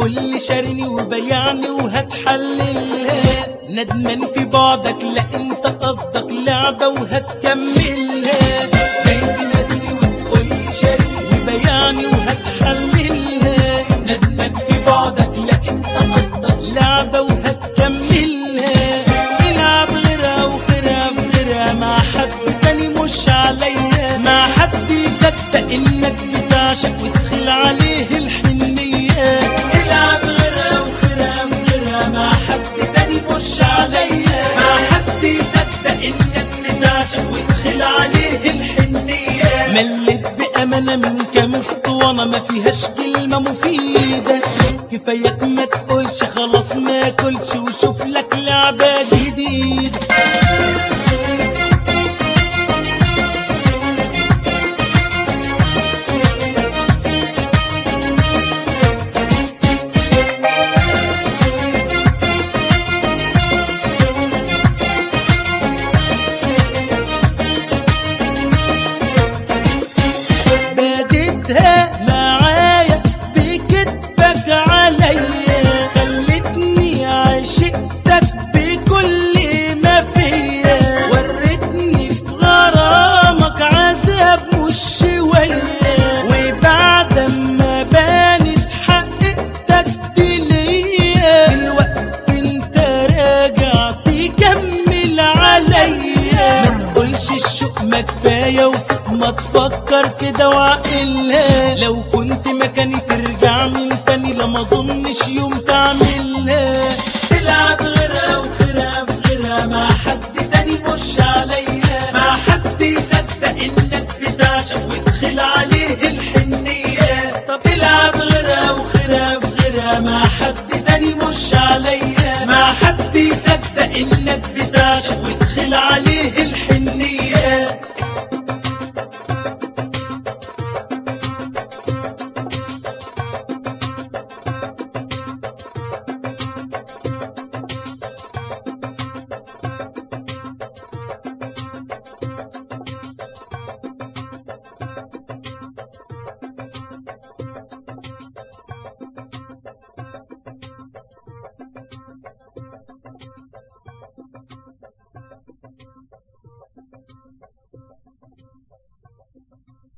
وتقول لي شاريني وبيعني وهتحللها ندمان في بعدك لا انت قصدك لعبة وهتكملها جاي تناديني وتقول لي شاريني وبيعني وهتحللها ندمان في بعدك لا انت قصدك لعبة وهتكملها العب غيرها وغيرها وغيرها مع حد تاني مش عليا مع حد يصدق انك بتعشق وتدخل عليه الحنية العب غيرها وغيرها وغيرها مع حد تاني مش عليا مع حد يصدق انك بتعشق وتدخل عليه الحنية ملت بأمانة من كام اسطوانة ما فيهاش كلمة مفيدة كفاية ما تقولش خلاص ما كلش وشوف لك لعبة جديدة بديتها معايا بكدبك عليا خلتني عشقتك بكل ما فيا وريتني في غرامك عذاب مش شوية وبعد ما بانت حقيقتك دي ليا الوقت انت راجع تكمل عليا ما تقولش الشوق ما كفايه وفوق ما تفكر كده وعقلها لو كنت مكاني ترجع من تاني لا ما اظنش يوم تعمل